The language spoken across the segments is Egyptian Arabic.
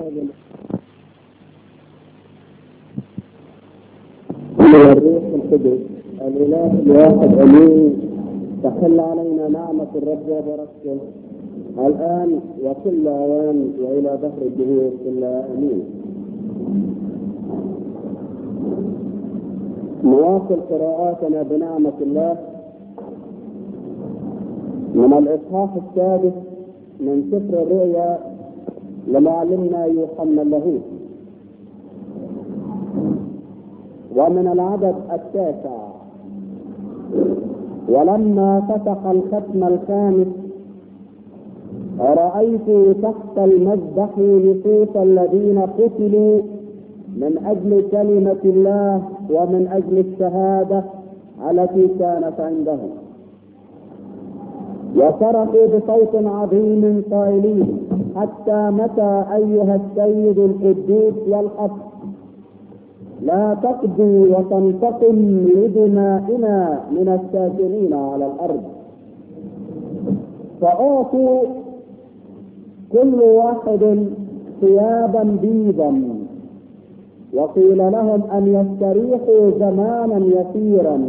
والابن والروح القدس الاله الواحد امين تحل علينا نعمه الرب وبركته الان وكل اوان والى دهر الدهور كلها امين نواصل قراءاتنا بنعمه الله من الاصحاح السادس من سفر الرؤيا لمعلمنا يوحنا اللاهوت ومن العدد التاسع ولما فتح الختم الخامس رأيت تحت المذبح نفوس الذين قتلوا من أجل كلمة الله ومن أجل الشهادة التي كانت عندهم وصرخوا بصوت عظيم قائلين حتى متى أيها السيد القدوس والحق لا تقضي وتنتقم لدمائنا من الساكنين على الارض فاعطوا كل واحد ثيابا بيضا وقيل لهم ان يستريحوا زمانا يسيرا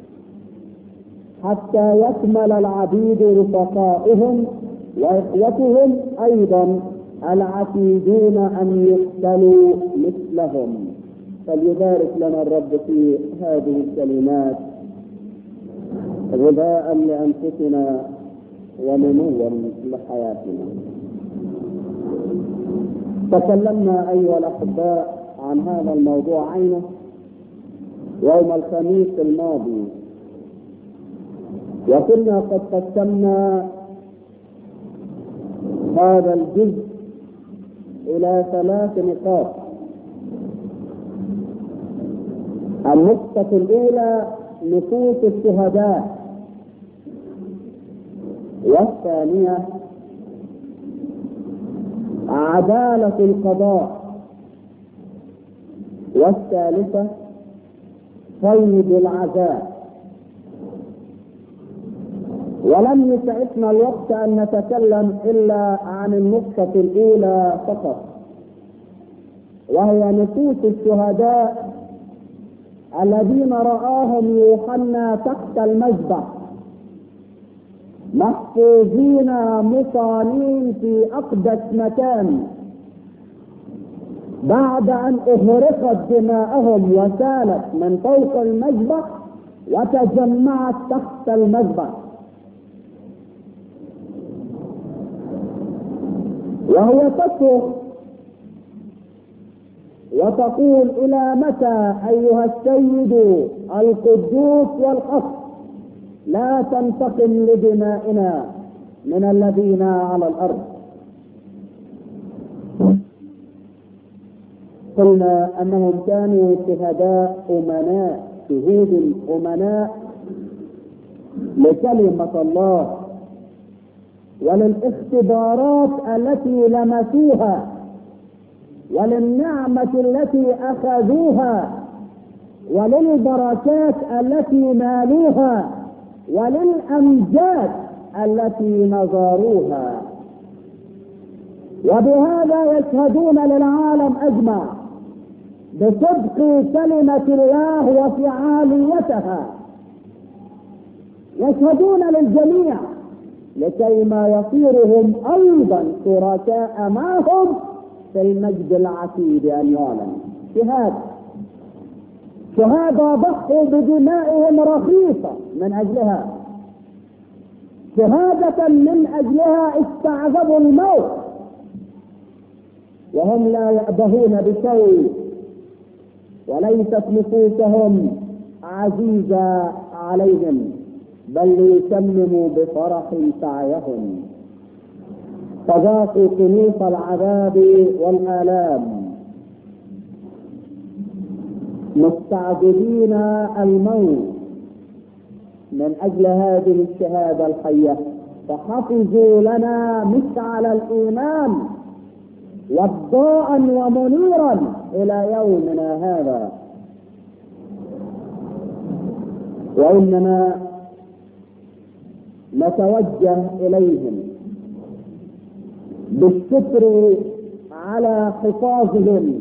حتى يكمل العبيد رفقائهم واخوتهم ايضا العتيدون ان يقتلوا مثلهم فليبارك لنا الرب في هذه الكلمات غذاء لانفسنا ونموا لحياتنا تكلمنا ايها الاحباء عن هذا الموضوع عينه يوم الخميس الماضي وكنا قد قسمنا هذا الجزء الى ثلاث نقاط النقطة الأولى نفوس الشهداء والثانية عدالة القضاء والثالثة صيد العزاء ولم يسعفنا الوقت أن نتكلم إلا عن النقطة الأولى فقط وهي نفوس الشهداء الذين رآهم يوحنا تحت المذبح محفوظين مصانين في أقدس مكان بعد أن أهرقت دماءهم وسالت من فوق المذبح وتجمعت تحت المذبح وهي تصرخ وتقول الى متى ايها السيد القدوس والحق لا تنتقم لدمائنا من الذين على الارض قلنا انهم كانوا شهداء امناء شهود امناء لكلمه الله وللاختبارات التي لمسوها وللنعمة التي أخذوها وللبركات التي نالوها وللأمجاد التي نظروها وبهذا يشهدون للعالم أجمع بصدق كلمة الله وفعاليتها يشهدون للجميع لكي ما يصيرهم أيضا شركاء معهم في المجد العتيد ان يعلن شهاده شهاده ضحوا بدمائهم رخيصه من اجلها شهاده من اجلها استعذبوا الموت وهم لا يأبهون بشيء وليست نفوسهم عزيزه عليهم بل ليتمموا بفرح سعيهم فذاقوا كنوس العذاب والآلام مستعجلين الموت من أجل هذه الشهادة الحية فحفظوا لنا مشعل الإيمان وضاء ومنيرا إلى يومنا هذا وإننا نتوجه إليهم بالشكر على حفاظهم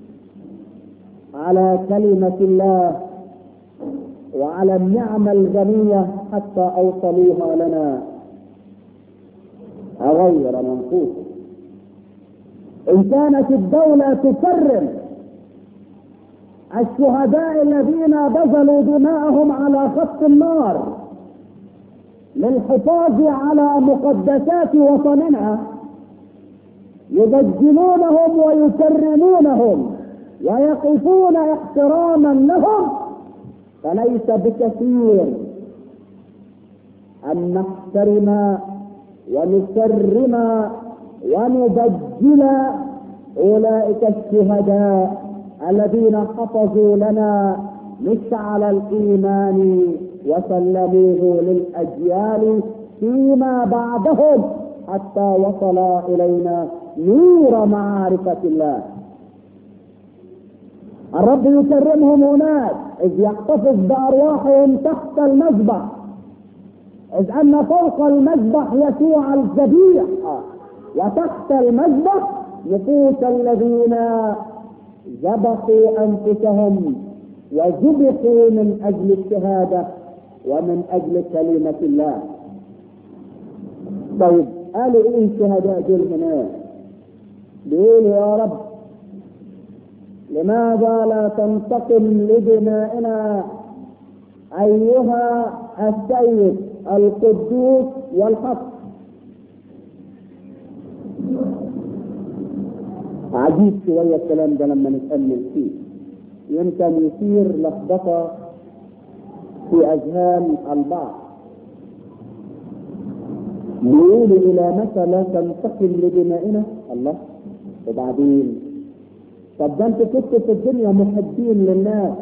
على كلمة الله وعلى النعمة الغنية حتى أوصلوها لنا غير منقوصة إن كانت الدولة تكرم الشهداء الذين بذلوا دماءهم على خط النار للحفاظ على مقدسات وطننا يبجلونهم ويكرمونهم ويقفون احتراما لهم فليس بكثير ان نحترم ونكرم ونبجل اولئك الشهداء الذين حفظوا لنا مشعل الايمان وسلموه للاجيال فيما بعدهم حتى وصل الينا نور معارفه الله الرب يكرمهم هناك اذ يحتفظ بارواحهم تحت المذبح اذ ان فوق المذبح يسوع الذبيح وتحت المذبح نفوس الذين ذبحوا انفسهم وذبحوا من اجل الشهاده ومن اجل كلمه الله طيب قالوا ايه الشهداء دول هناك بيقولوا يا رب لماذا لا تنتقم لدمائنا ايها السيد القدوس والحق عجيب شويه الكلام ده لما نتامل فيه يمكن يثير لخبطه في اذهان البعض بيقولوا الى متى لا تنتقم لدمائنا الله وبعدين طب ده انتوا كنتوا في الدنيا محبين للناس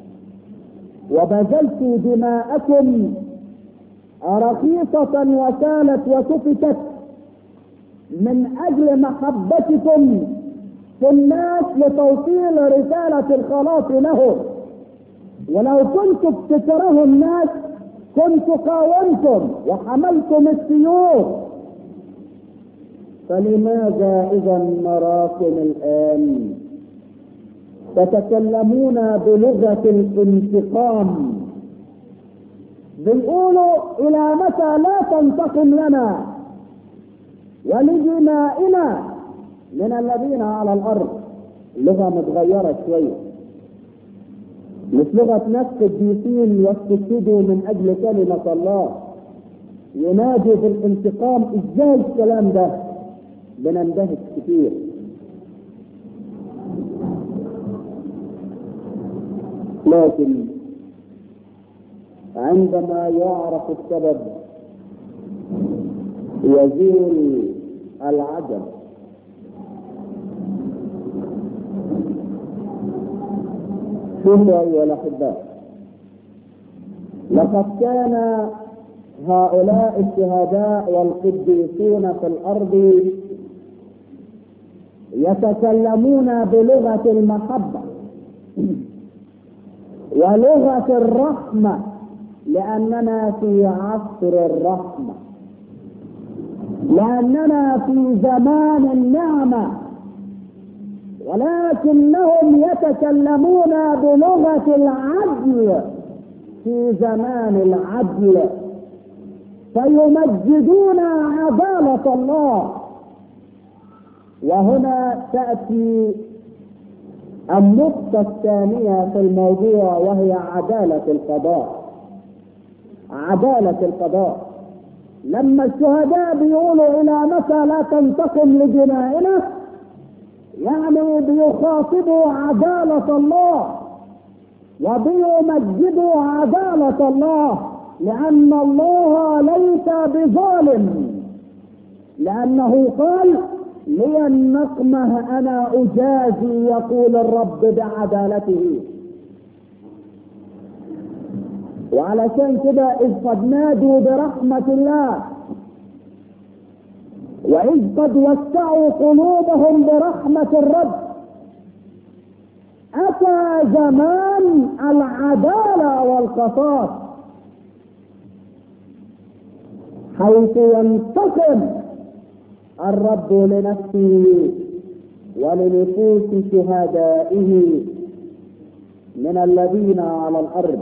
وبذلتوا دماءكم رخيصة وسالت وسفكت من أجل محبتكم في الناس لتوصيل رسالة الخلاص لهم ولو كنتم بتكرهوا الناس كنت قاومتم وحملتم السيوف فلماذا إذا نراكم الآن تتكلمون بلغة الانتقام بيقولوا إلى متى لا تنتقم لنا ولدمائنا من الذين على الأرض لغة متغيرة شوية مش لغة ناس قديسين يستشهدوا من أجل كلمة الله ينادوا بالانتقام ازاي الكلام ده بنندهش كتير لكن عندما يعرف السبب يزول العجب شوفوا ايها الاحباء لقد كان هؤلاء الشهداء والقديسون في الارض يتكلمون بلغه المحبه ولغه الرحمه لاننا في عصر الرحمه لاننا في زمان النعمه ولكنهم يتكلمون بلغه العدل في زمان العدل فيمجدون عداله الله وهنا تاتي النقطه الثانيه في الموضوع وهي عداله القضاء عداله القضاء لما الشهداء بيقولوا الى متى لا تنتقم لجنائنا يعني بيخاطبوا عدالة الله وبيمجدوا عدالة الله لأن الله ليس بظالم لأنه قال لي النقمة أنا أجازي يقول الرب بعدالته وعلشان كده إذ قد نادوا برحمة الله وإذ قد وسعوا قلوبهم برحمة الرب أتى زمان العدالة والقصاص حيث ينتقم الرب لنفسه ولنفوس شهدائه من الذين على الارض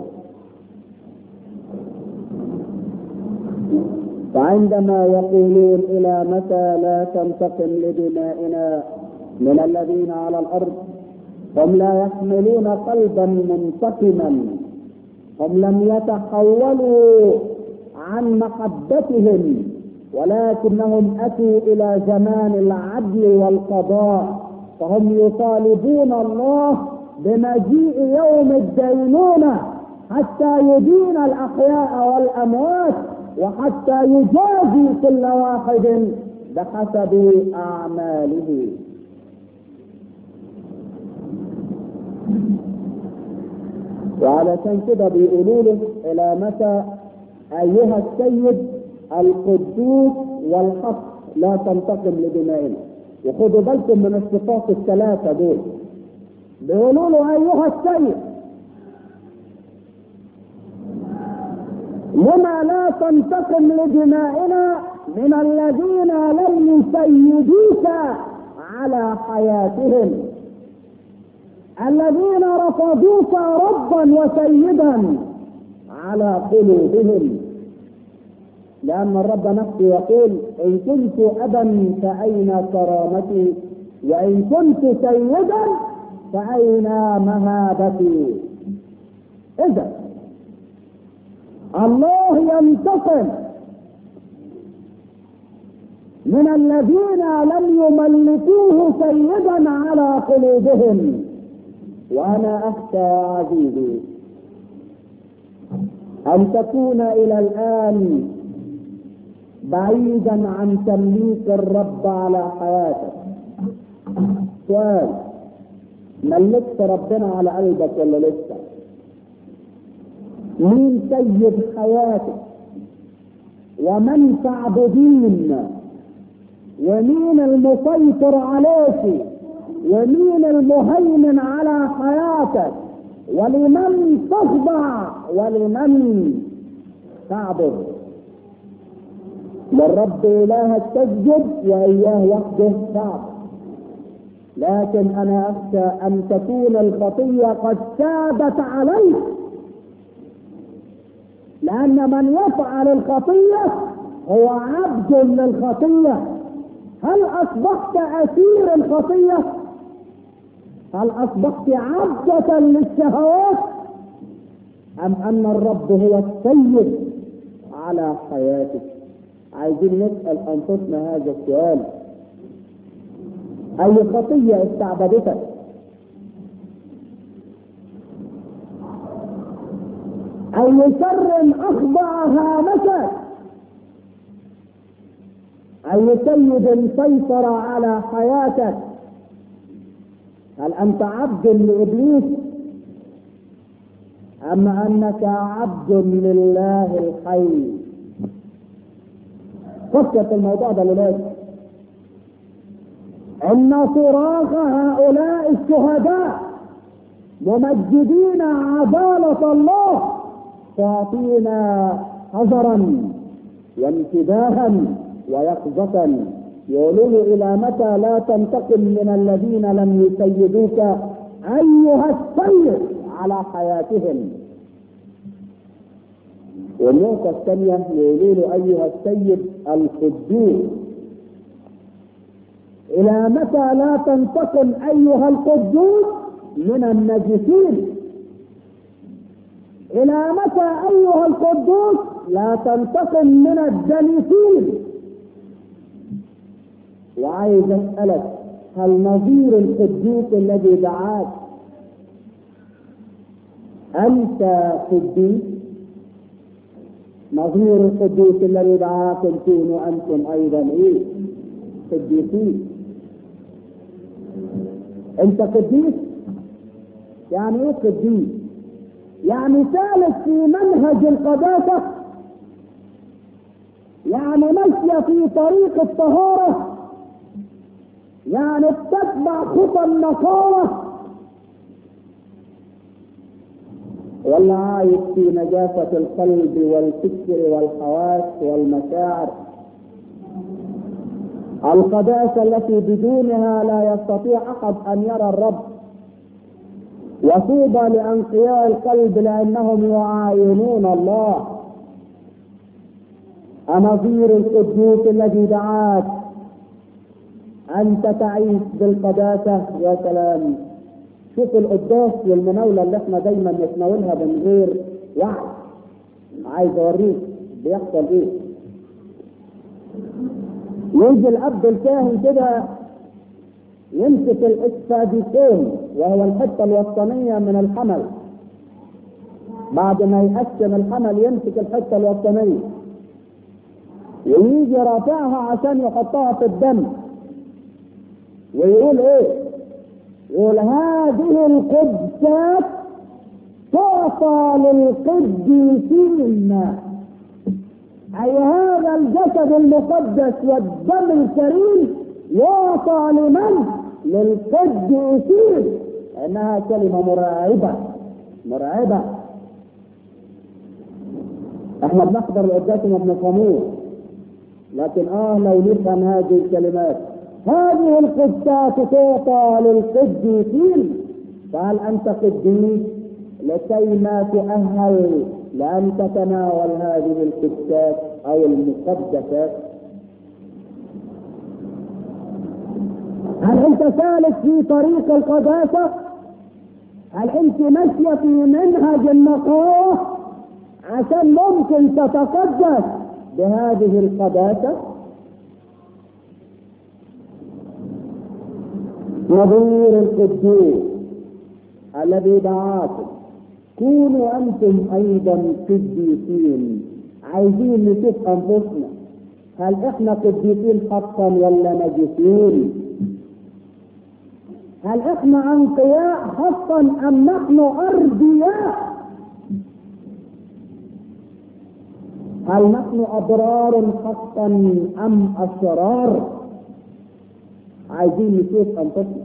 فعندما يقولون الى متى لا تنتقم لدمائنا من الذين على الارض هم لا يحملون قلبا منتقما هم لم يتحولوا عن محبتهم ولكنهم اتوا الى زمان العدل والقضاء فهم يطالبون الله بمجيء يوم الدينونه حتى يدين الاحياء والاموات وحتى يجازي كل واحد بحسب اعماله وعلشان كده بيقولوا له الى متى ايها السيد القدوس والحق لا تنتقم لدمائنا وخدوا بالكم من الصفات الثلاثه دول بيقولوا له ايها السيد لما لا تنتقم لدمائنا من الذين لم يسيدوك على حياتهم الذين رفضوك ربا وسيدا على قلوبهم لأن الرب نفسه يقول إن كنت أبا فأين كرامتي وإن كنت سيدا فأين مهابتي إذا الله ينتقم من الذين لم يملكوه سيدا على قلوبهم وانا اخشى عزيزي ان تكون الى الان بعيدا عن تمليك الرب على حياتك سؤال ملكت ربنا على قلبك ولا لسه مين سيد حياتك ومن تعبدين ومين المسيطر عليك ومين المهيمن على حياتك ولمن تخضع ولمن تعبد للرب إلهك تسجد وإياه وحده تعبد لكن أنا أخشى أن تكون الخطية قد سادت عليك لأن من يفعل الخطية هو عبد للخطية هل أصبحت أسير الخطية؟ هل أصبحت عبدة للشهوات؟ أم أن الرب هو السيد على حياتك؟ عايزين نسأل أنفسنا هذا السؤال أي خطية استعبدتك؟ أي شر أخضع هامتك؟ أي سيد سيطر على حياتك؟ هل أنت عبد لإبليس؟ أم أنك عبد لله الحي؟ فكر في الموضوع ده لله إن صراخ هؤلاء الشهداء ممجدين عدالة الله تعطينا حذرا وانتباها ويقظة يقولون إلى متى لا تنتقم من الذين لم يسيدوك أيها السيد على حياتهم والنقطة الثانية يقولون أيها السيد القدوس إلى متى لا تنتقم أيها القدوس من النجسين إلى متى أيها القدوس لا تنتقم من الدنيسين وعايز أسألك هل نظير القدوس الذي دعاك أنت قدوس نظير القدوس الذي دعاكم كونوا أنتم أيضا إيه قديسين أنت قديس يعني إيه قديس يعني سالك في منهج القداسة يعني ماشية في طريق الطهارة يعني بتتبع خطى النقاوة ولا عايش في نجاسة القلب والفكر والحواس والمشاعر القداسة التي بدونها لا يستطيع أحد أن يرى الرب وطوبى لأنقياء القلب لأنهم يعاينون الله أنظير القدوس الذي دعاك أنت تعيش بالقداسة يا سلام شوف القداس والمناولة اللي احنا دايما نتناولها من غير وعي عايز اوريك بيحصل ايه يجي الاب الكاهن كده يمسك الاسفاديكون وهو الحته الوسطانيه من الحمل بعد ما يقسم الحمل يمسك الحته الوسطانيه ويجي رافعها عشان يحطها في الدم ويقول ايه يقول هذه القدسات تعطى للقديسين أي هذا الجسد المقدس والدم الكريم يعطى لمن؟ للقديسين إنها كلمة مرعبة مرعبة احنا بنحضر القداس وما بنفهموش لكن اه لو نفهم هذه الكلمات هذه القدسات تعطى للقديسين فهل انت قديس لكي ما تؤهل لأن تتناول هذه القدسات أو المقدسات هل أنت سالك في طريق القداسة؟ هل أنت ماشية في منهج النقاوة عشان ممكن تتقدس بهذه القداسة؟ نظير القدوس الذي دعاكم كونوا انتم ايضا قديسين عايزين نشوف انفسنا هل احنا قديسين حقا ولا نجسين هل احنا انقياء حقا ام نحن ارضياء هل نحن ابرار حقا ام اشرار عايزين نشوف انفسنا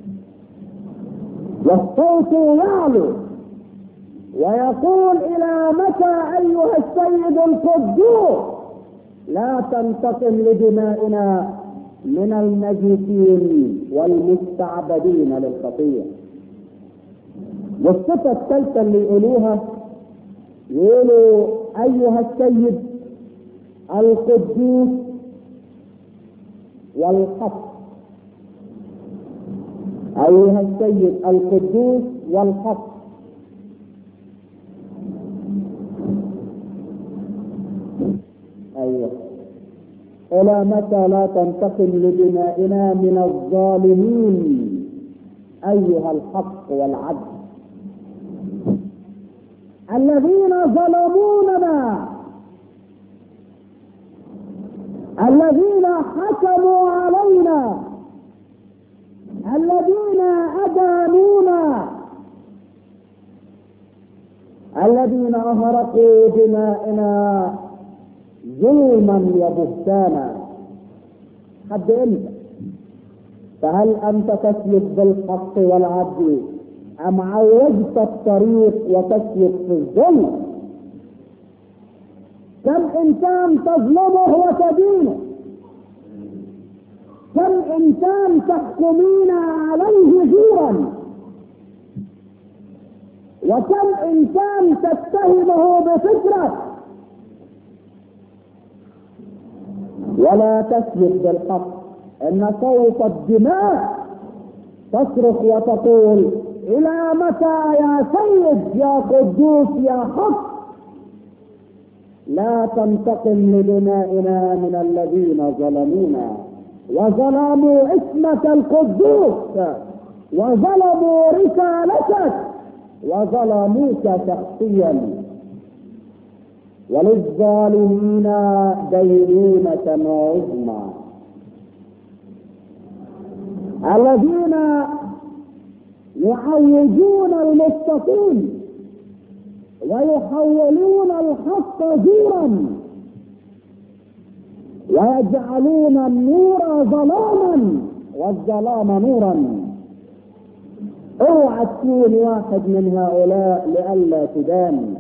والصوت يعلو ويقول الى متى ايها السيد القدوس لا تنتقم لدمائنا من النجسين والمستعبدين للخطيه والصفه الثالثه اللي يقولوها يقولوا ايها السيد القدوس والحق ايها السيد القدوس والحق ايوه الى متى لا تنتقم لدمائنا من الظالمين ايها الحق والعدل الذين ظلموننا الذين حكموا علينا الذين ادانونا الذين اهرقوا دمائنا ظلما وبهتانا حد امتى فهل انت تسلك بالحق والعدل ام عوجت الطريق وتسلك في الظلم كم انسان تظلمه وتدينه كم انسان تحكمين عليه زورا وكم انسان تتهمه بفكره ولا تسلك بالحق ان صوت الدماء تصرخ وتقول الى متى يا سيد يا قدوس يا حق لا تنتقم لدمائنا من الذين ظلمونا وظلموا اسمك القدوس وظلموا رسالتك وظلموك شخصيا وللظالمين دينونة عظمى الذين يحوجون المستقيم ويحولون الحق زورا ويجعلون النور ظلاما والظلام نورا اوعى تكون واحد من هؤلاء لئلا تدان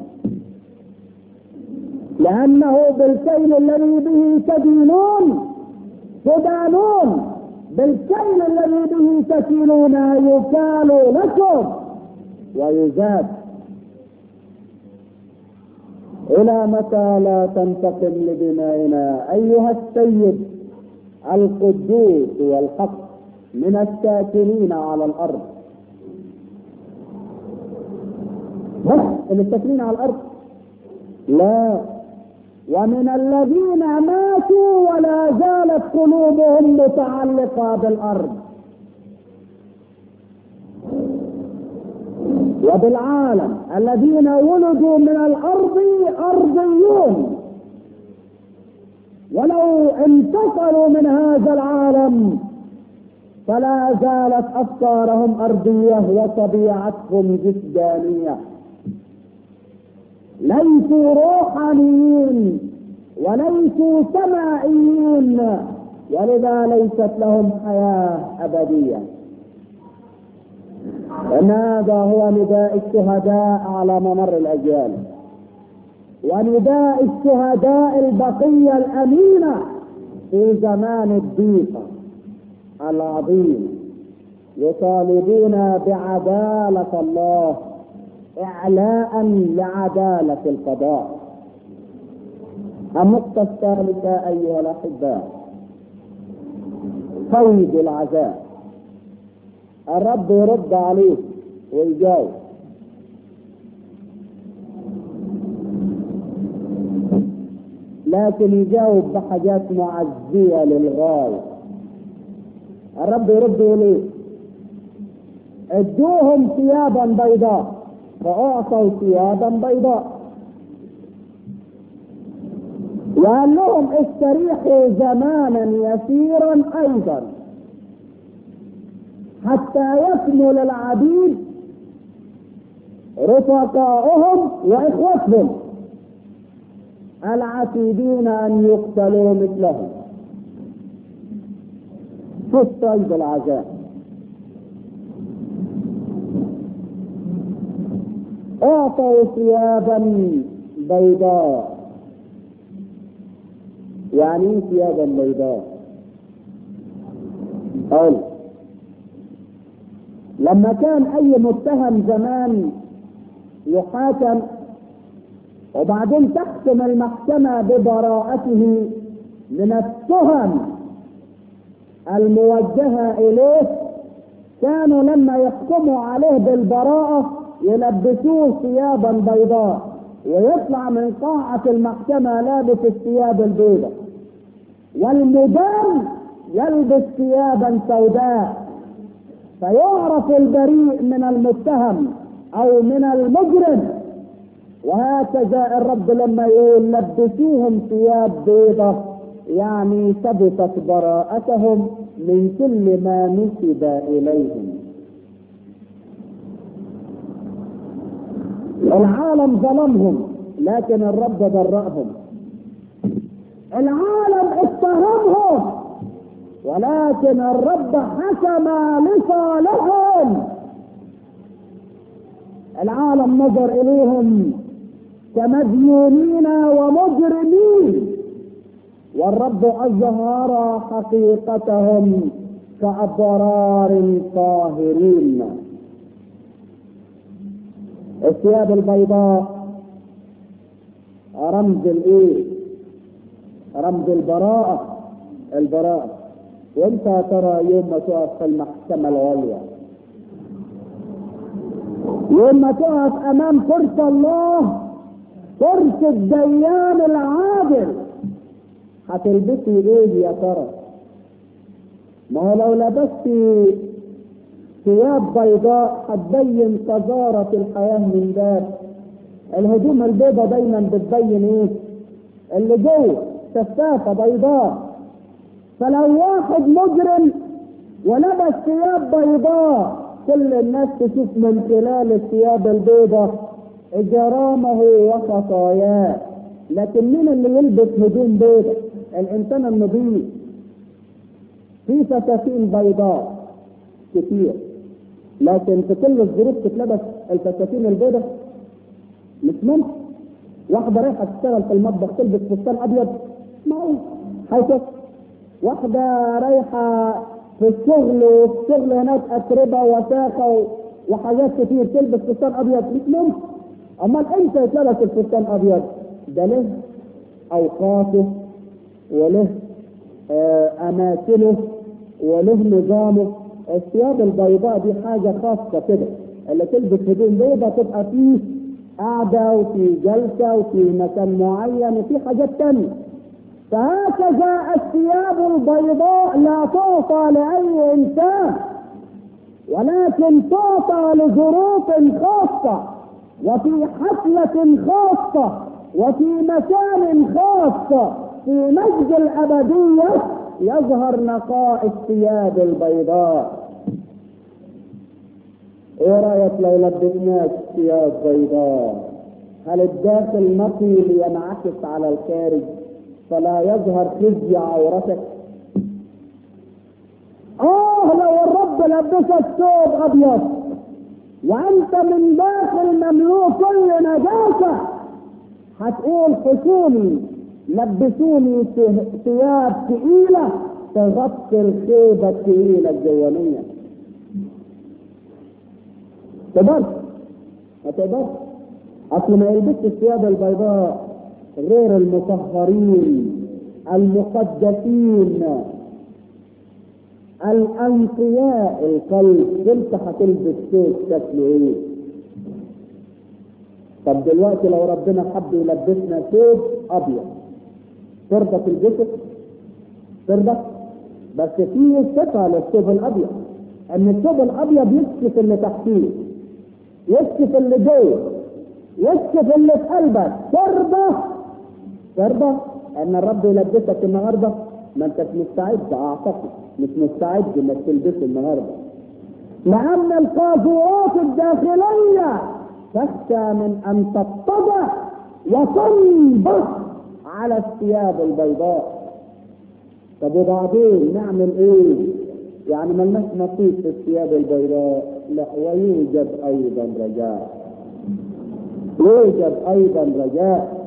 لأنه بالكيل الذي به تدينون تدانون بالكيل الذي به تكيلون يكال لكم ويزاد إلى متى لا تنتقم لدمائنا أيها السيد القدوس والحق من الساكنين على الأرض بس اللي ساكنين على الأرض لا ومن الذين ماتوا ولا زالت قلوبهم متعلقة بالأرض وبالعالم الذين ولدوا من الأرض أرضيون ولو انتقلوا من هذا العالم فلا زالت أفكارهم أرضية وطبيعتهم جسدانية ليسوا روحانيين وليسوا سمائيين ولذا ليست لهم حياة أبدية إن هذا هو نداء الشهداء على ممر الأجيال ونداء الشهداء البقية الأمينة في زمان الضيقة العظيم يطالبون بعدالة الله إعلاء لعدالة القضاء النقطة الثالثة أيها الأحباء فوز العزاء الرب يرد عليه ويجاوب لكن يجاوب بحاجات معزية للغاية الرب يرد إليه ادوهم ثيابا بيضاء فأعطوا ثيابا بيضاء وقال لهم استريحوا زمانا يسيرا أيضا حتى يكمل العبيد رفقاؤهم وإخوتهم العتيدين أن يقتلوا مثلهم في الصيد العذاب أعطوا ثيابا بيضاء يعني ايه ثيابا بيضاء قال لما كان اي متهم زمان يحاكم وبعدين تحكم المحكمة ببراءته من التهم الموجهة إليه كانوا لما يحكموا عليه بالبراءة يلبسوه ثيابا بيضاء ويطلع من قاعة المحكمة لابس الثياب البيضاء والمدان يلبس ثيابا سوداء فيعرف البريء من المتهم او من المجرم وهكذا الرب لما يقول لبسوهم ثياب بيضة يعني ثبتت براءتهم من كل ما نسب اليهم العالم ظلمهم لكن الرب برأهم العالم اتهمهم ولكن الرب حكم لصالحهم العالم نظر اليهم كمديونين ومجرمين والرب اظهر حقيقتهم كابرار طاهرين الثياب البيضاء رمز الايه رمز البراءة البراءة وانت ترى يوم ما تقف في المحكمة العليا يوم ما تقف امام كرسي الله كرسي الديان العادل هتلبسي ايه يا ترى ما هو لو لبستي ثياب بيضاء هتبين قذارة الحياة من باب الهدوم البيضاء دايما بتبين ايه اللي جوه شفافة بيضاء فلو واحد مجرم ولبس ثياب بيضاء كل الناس تشوف من خلال الثياب البيضاء جرامه وخطاياه لكن مين اللي يلبس هدوم بيضاء الانسان النظيف في فساتين بيضاء كتير لكن في كل الظروف تتلبس الفساتين البيضاء مش ممكن واحدة رايحة تشتغل في المطبخ تلبس فستان أبيض معقول هيكسر واحدة رايحة في الشغل وفي الشغل هناك أتربة وساخة وحاجات كتير تلبس فستان أبيض مش ممكن أمال أنت تلبس الفستان أبيض ده له أوقاته وله آه أماكنه وله نظامه الثياب البيضاء دي حاجة خاصة كده اللي تلبس هدوم بيضاء تبقى فيه قاعدة وفي جلسة وفي مكان معين وفي حاجات تانية فهكذا الثياب البيضاء لا تعطى لأي إنسان ولكن تعطى لظروف خاصة وفي حفلة خاصة وفي مكان خاص في مجد الأبدية يظهر نقاء الثياب البيضاء ايه رايك لو لبسناك ثياب بيضاء هل الداخل نقي لينعكس على الخارج فلا يظهر خزي عورتك اه لو الرب لبسك ثوب ابيض وانت من داخل مملوء كل نجاسه هتقول حصولي لبسوني ثياب ثقيله تغطي الخيبه الثقيله الجوانيه تقدرش ما تقدرش اصل ما يلبسش الثياب البيضاء غير المطهرين المقدسين الانقياء القلب انت هتلبس ثوب شكله ايه طب دلوقتي لو ربنا حب يلبسنا ثوب ابيض ترضى تلبسه ترضى بس في صفه للثوب الابيض ان الثوب الابيض يكشف اللي تحتيه يكشف اللي جوه يكشف اللي في قلبك ترضى ترضى ان الرب يلبسك النهارده ما انتش مستعد اعتقد مش مستعد انك تلبسه النهارده لان القاذورات الداخليه تخشى من ان تتضع وتنبض على الثياب البيضاء طب وبعدين نعمل ايه؟ يعني ملناش نصيب في الثياب البيضاء لا ويوجد ايضا رجاء يوجد ايضا رجاء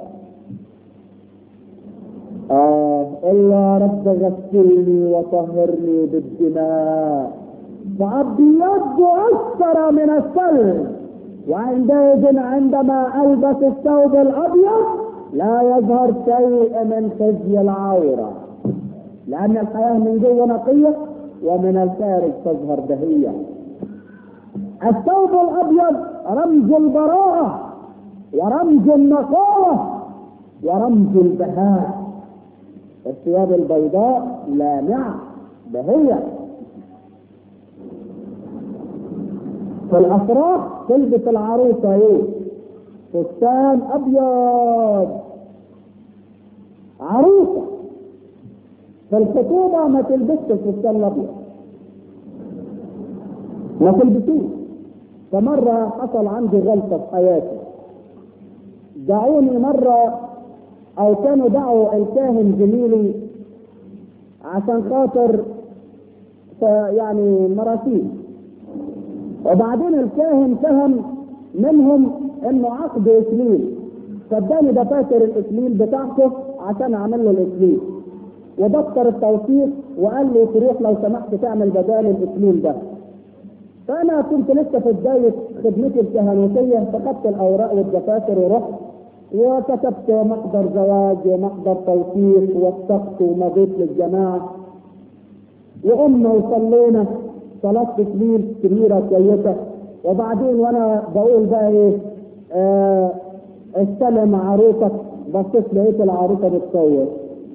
آه إلا رب غسلني وطهرني بالدماء فأبيض أكثر من الثلج وعندئذ عندما ألبس الثوب الأبيض لا يظهر شيء من خزي العورة لأن الحياة من جوه نقية ومن الخارج تظهر دهية الثوب الأبيض رمز البراءة ورمز النقاوة ورمز البهاء الثياب البيضاء لامعة بهية في الأفراح تلبس العروسة ايه؟ فستان أبيض عروسة في الخطوبة ما تلبسش الفستان الأبيض ما تلبسوش فمرة حصل عندي غلطة في حياتي دعوني مرة او كانوا دعوا الكاهن زميلي عشان خاطر يعني مراسيل وبعدين الكاهن فهم منهم انه عقد اكليل فاداني دفاتر الاكليل بتاعته عشان اعمل له الاكليل ودفتر التوثيق وقال لي تروح لو سمحت تعمل بدال الاكليل ده فانا كنت لسه في بدايه خدمتي الكهنوتيه فخدت الاوراق والدفاتر ورحت وكتبت محضر زواج ومحضر توثيق وثقت ومضيت للجماعة وقمنا وصلينا صلاة تكليل كبيرة كويسة وبعدين وانا بقول بقى ايه آه استلم عروسك بصيت لقيت العروسة بتصور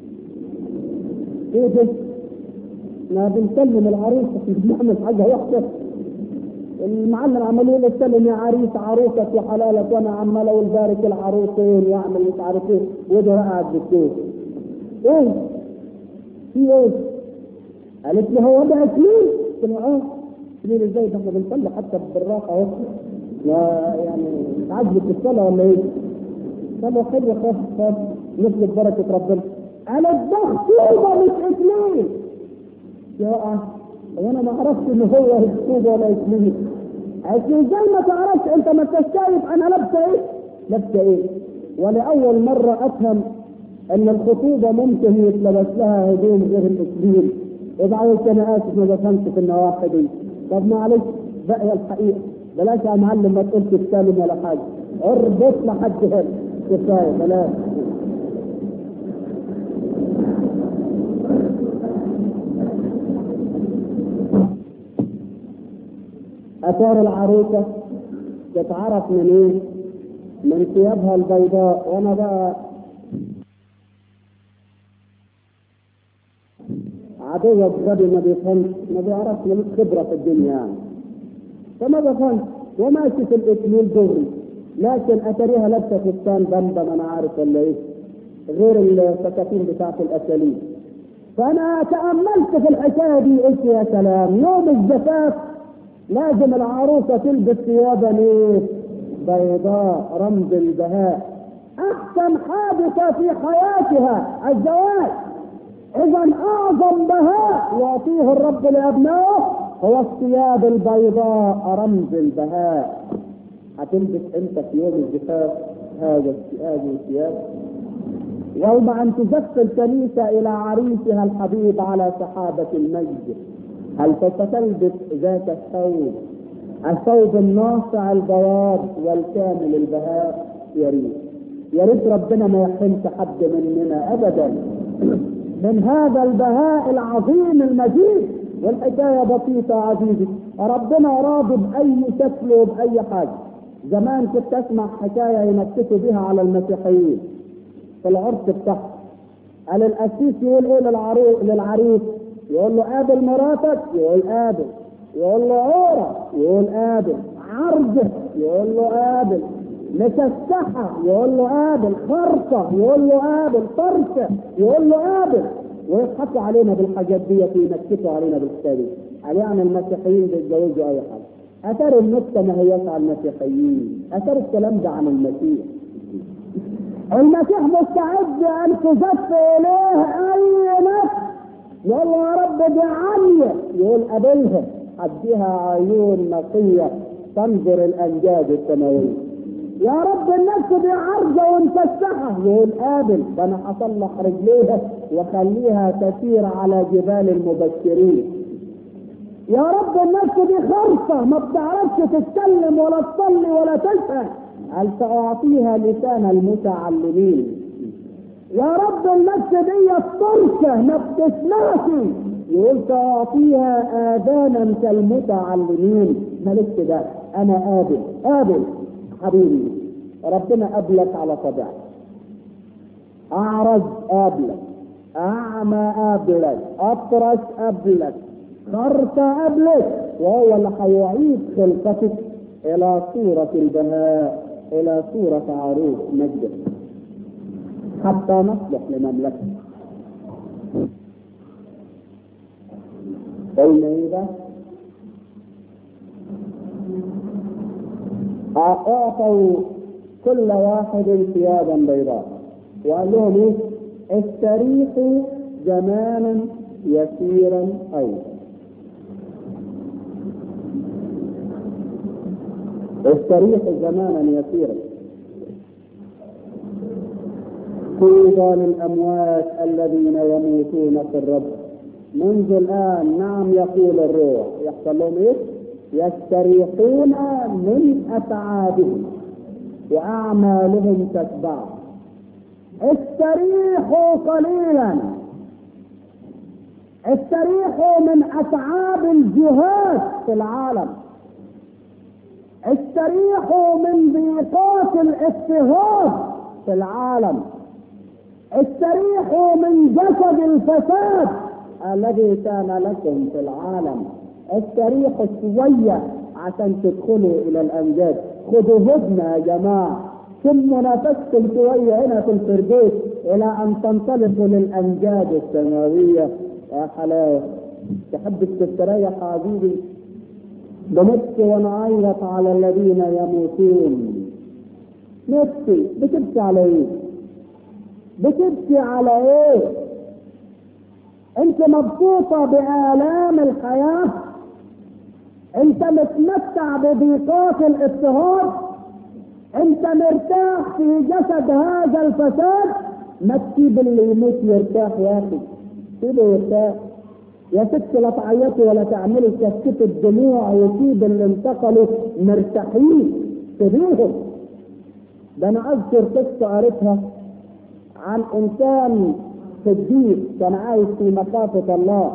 ايه ده؟ ما بنسلم العروسة مش بنعمل حاجة وحشة المعلم عمال يقول استلم يا عريس عروسك وحلالك وانا عمال اقول بارك العروسين واعمل مش عارف ايه وده قاعد بالكيف ايه؟ في ايه؟ قالت لي هو ده اكليل؟ قلت له اه اكليل ازاي ده احنا بنصلي حتى بالراحه اهو يعني عجبك الصلاه ولا ايه؟ قال له حلو خاف خاف نطلب بركه ربنا قالت ده خطوبه مش اكليل يا وانا ما عرفت ان هو خطوبه ولا اكليل قالت ازاي ما تعرفش انت ما انتش شايف انا لابسه ايه؟ لابسه ايه؟ ولاول مره افهم ان الخطوبه ممكن يتلبس لها هدوم غير الاسليم وبعدين انا اسف ما بفهمش في النواحي دي طب معلش بقي الحقيقه بلاش يا معلم ما تقولش تتكلم ولا حاجه اربط لحد هنا كفايه بلاش اثار العروسه تتعرف من ايه؟ من ثيابها البيضاء وانا بقى عدو غبي ما بيفهمش ما بيعرفش ملوش خبره في الدنيا يعني فما بفهمش وماشي في الاكليل دغري لكن اتريها لابسه فستان بمبم انا عارف ولا ايه غير الفساتين بتاعت الاساليب فانا تاملت في الحكايه دي قلت يا سلام يوم الزفاف لازم العروسه تلبس ثيابا ايه بيضاء رمز البهاء احسن حادثه في حياتها الزواج اذا اعظم بهاء يعطيه الرب لابنائه هو الثياب البيضاء رمز البهاء هتلبس انت في يوم الزفاف هذا هذه الثياب يوم ان تزف الكنيسه الى عريسها الحبيب على سحابه المجد هل ستلبس ذات الثوب الثوب الناصع البياض والكامل البهاء يا ريت يا ريت ربنا ما يحرمش حد مننا ابدا من هذا البهاء العظيم المجيد والحكاية بسيطة عزيزي ربنا راضي بأي شكل وبأي حاجة زمان كنت أسمع حكاية ينكتوا بها على المسيحيين في العرس بتاعهم قال القسيس يقول ايه للعريس للعريس يقول له قابل مراتك يقول قابل يقول له عورة يقول قابل عرجة يقول له قابل مسسحة يقول له قابل خرطة يقول له قابل فرشة يقول له قابل ويضحكوا علينا بالحاجات دي وينكتوا علينا بالحكايه دي قال يعني المسيحيين بيتجوزوا اي حاجه اثر النكته ما هياش على المسيحيين اثر الكلام ده عن المسيح المسيح مستعد ان تزف اليه اي نفس يقول له يا رب دي عاليه يقول قابلها اديها عيون نقيه تنظر الامجاد السماويه يا رب النفس دي عرجة ومفسحة يقول قابل ده انا هصلح رجليها واخليها تسير على جبال المبشرين يا رب النفس دي خرصة ما بتعرفش تتكلم ولا تصلي ولا تشهد هل سأعطيها لسان المتعلمين يا رب النفس دي الطرشة ما بتسمعش يقول سأعطيها آذانا كالمتعلمين مالكش ده أنا قابل قابل حبيبي ربنا قبلك على طبيعتك أعرج قبلك أعمى قبلك أطرش قبلك خرط قبلك وهو اللي هيعيد خلقتك إلى صورة البهاء إلى صورة عروس مجد حتى نصلح لمملكة قلنا إيه ده؟ أعطوا كل واحد ثيابا بيضاء وقال لهم ايه استريحوا زمانا يسيرا ايضا استريحوا زمانا يسيرا طوبى للاموات الذين يموتون في الرب منذ الان نعم يقول الروح يحصل لهم ايه يستريحون من أتعابهم وأعمالهم تتبع استريحوا قليلا استريحوا من أتعاب الجهاد في العالم استريحوا من ضيقات الاضطهاد في العالم استريحوا من جسد الفساد الذي كان لكم في العالم استريحوا شوية عشان تدخلوا إلى الأمجاد خذوا هدنة يا جماعة ثم نفسكم شوية هنا في الفردوس إلى أن تنطلقوا للأمجاد السماوية يا حلاوة تحب تستريح عزيزي بنبكي ونعيط على الذين يموتون نبكي بتبكي على ايه؟ بتبكي على ايه؟ انت مبسوطة بآلام الحياة انت متمتع بضيقات الاضطهاد انت مرتاح في جسد هذا الفساد ما تسيب اللي يموت يرتاح يا اخي سيبه يرتاح يا ست لا تعيطي ولا تعملي كسكة الدموع وسيب اللي انتقلوا مرتاحين سيبيهم ده انا اذكر قصه قريتها عن انسان صديق كان عايش في مخافه الله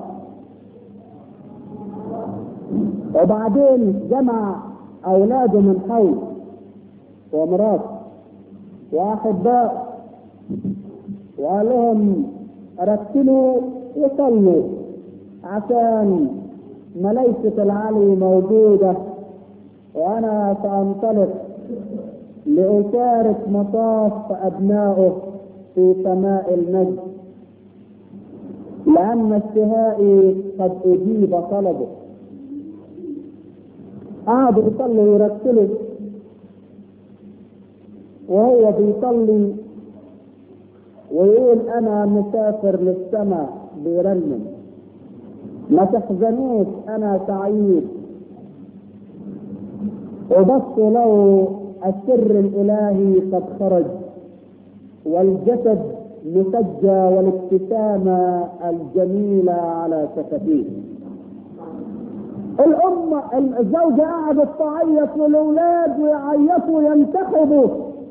وبعدين جمع اولاده من حول ومراته واحباء وقال لهم رتلوا وصلوا عشان ملائكة العلي موجودة وأنا سأنطلق لأشارك مطاف أبنائه في سماء المجد لأن اشتهائي قد أجيب طلبه قعدوا يصلوا ويرتلوا وهو بيصلي ويقول أنا مسافر للسماء بيرنم ما تحزنوش أنا سعيد وبص له السر الإلهي قد خرج والجسد مسجى والابتسامة الجميلة على شفتيه الأم الزوجة قعدت تعيط والأولاد ويعيطوا ينتخبوا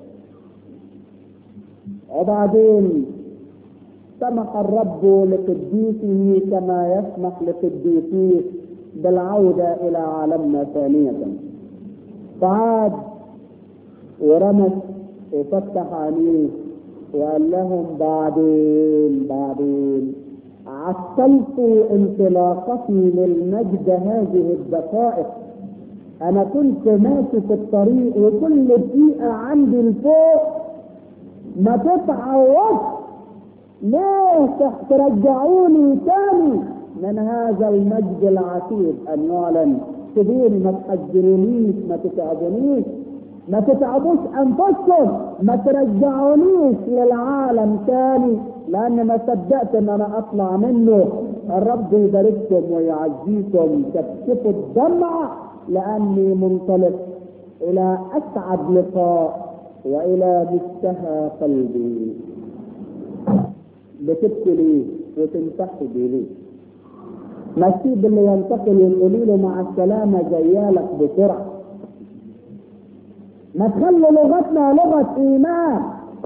وبعدين سمح الرب لقديسه كما يسمح لقديسيه بالعودة إلى عالمنا ثانية فعاد ورمت وفتح عينيه وقال لهم بعدين بعدين عطلت انطلاقتي للمجد هذه الدقائق انا كنت ماشي في الطريق وكل دقيقة عندي الفوق ما تتعوض ليه ترجعوني تاني من هذا المجد العتيد ان يعلن كبير ما تحجرونيش ما تتعبونيش ما تتعبوش انفسكم ما ترجعونيش للعالم تاني لان ما صدقت ان انا اطلع منه الرب يبارككم ويعزيكم تكشفوا الدمع لاني منطلق الى اسعد لقاء والى مشتهى قلبي بتبكي ليه وتنتحبي ليه نسيب اللي ينتقل يقولي له مع السلامة جيالك بسرعة ما تخلوا لغتنا لغة إيمان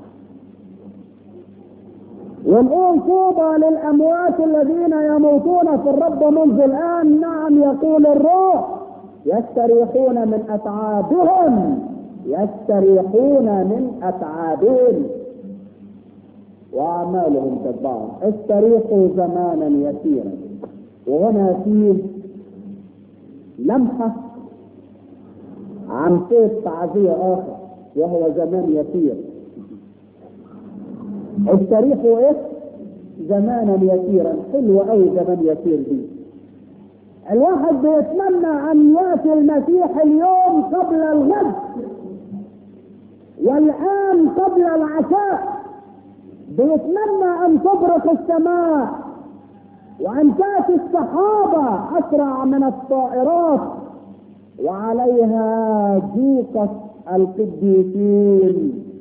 ونقول طوبى للأموات الذين يموتون في الرب منذ الآن نعم يقول الروح يستريحون من أتعابهم يستريحون من أتعابهم وأعمالهم تتبعهم استريحوا زمانا يسيرا وهنا فيه لمحة عن صوت تعزية آخر وهو زمان يسير استريحوا ايه؟ زمانا يسيرا حلو قوي زمان يسير دي الواحد بيتمنى ان ياتي المسيح اليوم قبل الغد والان قبل العشاء بيتمنى ان تبرق السماء وان تاتي السحابه اسرع من الطائرات وعليها جوقة القديسين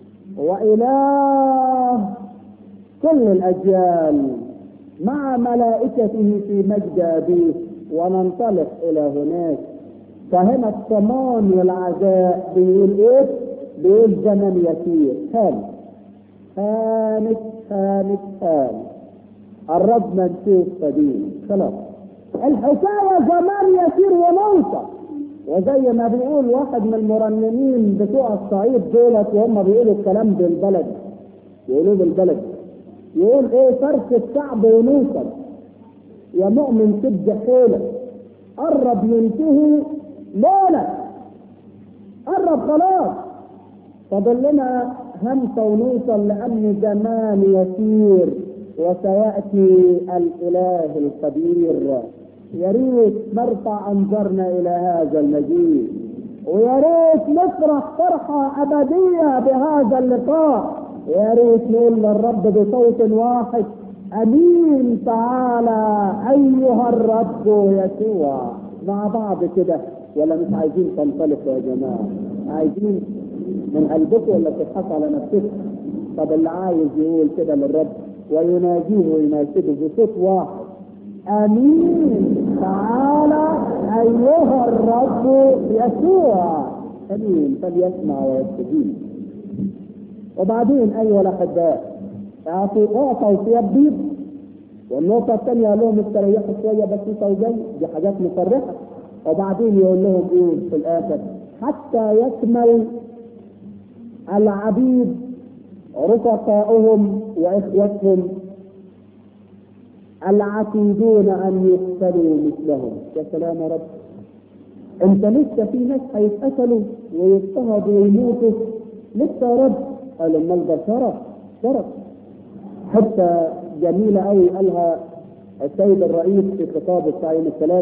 وإله كل الأجيال مع ملائكته في مجد أبيه وننطلق إلى هناك فهنا الطمان والعزاء بيقول إيه؟ بيقول زمن يسير هانت هانت هانت هانت قربنا نشوف قديم خلاص الحكاية زمان يسير ونوصل وزي ما بيقول واحد من المرنمين بتوع الصعيد دولت وهم بيقولوا الكلام بالبلد يقولوا بالبلد يقول ايه فرق الشعب ونوصل يا مؤمن سد حيلك قرب ينتهي ليلة قرب خلاص فاضل لنا همسة ونوصل لأن زمان يسير وسيأتي الإله القدير يا ريت نرفع انظارنا الى هذا المجيد ويا ريت نفرح فرحة أبدية بهذا اللقاء يا ريت نقول للرب بصوت واحد أمين تعالى أيها الرب يسوع مع بعض كده ولا مش عايزين تنطلقوا يا جماعة عايزين من قلبكم ولا تضحكوا على نفسكم طب اللي عايز يقول كده للرب ويناجيه ويناشده بصوت واحد امين تعالى ايها الرب يسوع امين فليسمع ويستجيب وبعدين ايها الاحباء اعطوا اعطوا ثياب بيض والنقطة الثانية قال لهم استريحوا شوية بسيطة وجاي دي حاجات مفرحة وبعدين يقول لهم ايه في الآخر حتى يكمل العبيد رفقائهم وإخوتهم العتيدون أن يقتلوا مثلهم يا سلام يا رب أنت لسه في ناس هيتقتلوا ويضطهدوا ويموتوا لسه يا رب قال امال ده شرف شرف حتى جميلة أوي قالها السيد الرئيس في خطاب التعيين الثلاث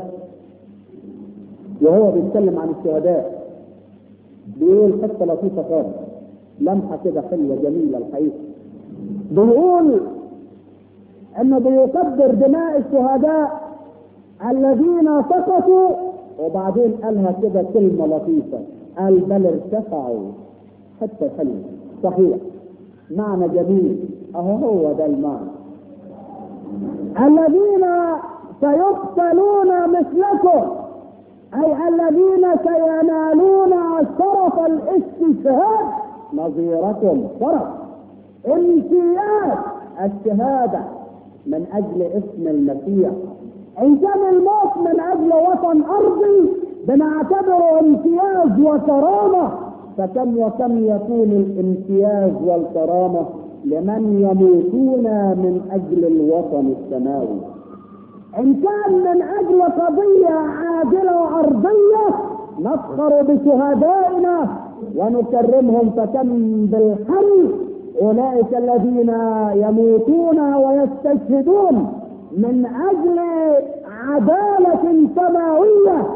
وهو بيتكلم عن الشهداء بيقول حتة لطيفة خالص لمحة كده حلوة جميلة الحقيقة بيقول انه بيقدر دماء الشهداء الذين سقطوا وبعدين قالها كده كلمة لطيفة قال بل ارتفعوا حتى حلوة صحيح معنى جميل اهو هو ده المعنى الذين سيقتلون مثلكم اي الذين سينالون شرف الاستشهاد نظيركم شرف امتياز الشهادة من اجل اسم المسيح ان كان الموت من اجل وطن ارضي بنعتبره امتياز وكرامة فكم وكم يكون الامتياز والكرامة لمن يموتون من اجل الوطن السماوي ان كان من اجل قضية عادلة وارضية نفخر بشهدائنا ونكرمهم فكم بالحمد اولئك الذين يموتون ويستشهدون من اجل عدالة سماوية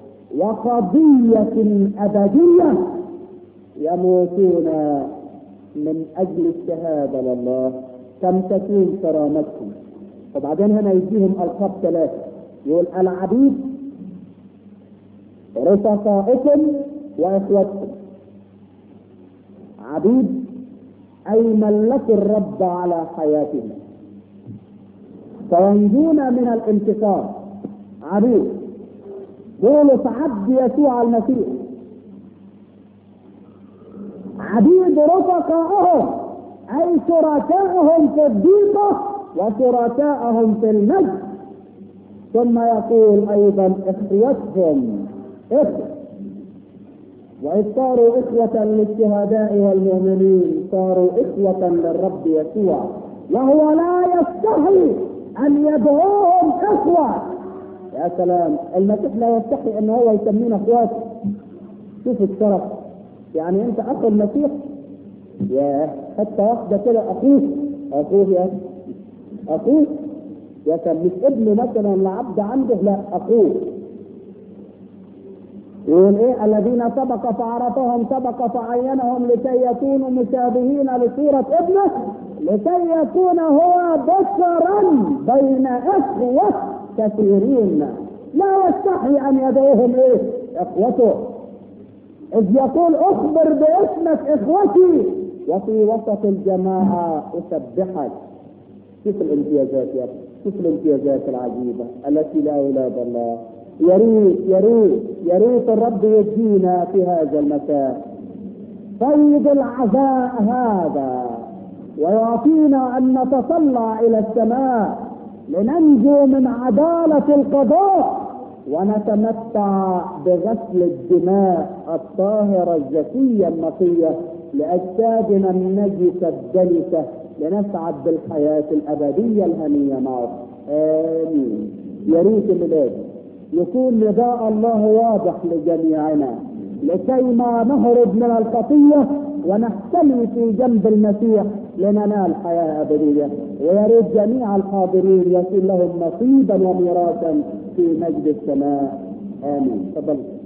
وقضية ابدية يموتون من اجل الشهادة لله كم تكون كرامتهم وبعدين هنا يديهم القاب ثلاثة يقول العبيد رفقائكم واخوتكم عبيد اي ملكوا الرب على حياتهم فينجون من الانتصار عبيد بولس عبد يسوع المسيح عبيد رفقائهم اي شركائهم في الضيقه وشركائهم في المجد ثم يقول ايضا اخوتهم اخوه وإذ صاروا إخوة للشهداء والمؤمنين صاروا إخوة للرب يسوع وهو لا يستحي أن يدعوهم إخوة يا سلام المسيح لا يستحي أن هو يسمينا إخوات شوف الشرف يعني أنت أخو المسيح يا حتى واحدة كده أخوه أخوه يا أخوه يا كان مش ابن مثلا لعبد عنده لا أخوه يقول ايه الذين سبق فعرفهم سبق فعينهم لكي يكونوا مشابهين لصورة ابنه لكي يكون هو بشرا بين اخوة كثيرين لا يستحي ان يدعوهم ايه اخوته اذ يقول اخبر باسمك اخوتي وفي وسط الجماعة اسبحك شوف الامتيازات يا شوف الامتيازات العجيبة التي لا اولاد الله يا ريت يا ريت يا ريت الرب يدينا في هذا المكان طيب العزاء هذا ويعطينا ان نتطلع الى السماء لننجو من عدالة القضاء ونتمتع بغسل الدماء الطاهرة الزكية النقية لأجسادنا النجسة الدلسة لنسعد بالحياة الأبدية الهنية معه آمين يا ريت الميلاد يكون نداء الله واضح لجميعنا لكي ما نهرب من الخطية ونحتمي في جنب المسيح لننال حياة أبدية ويا ريت جميع الحاضرين يكون لهم نصيبا وميراثا في مجد السماء آمين تفضل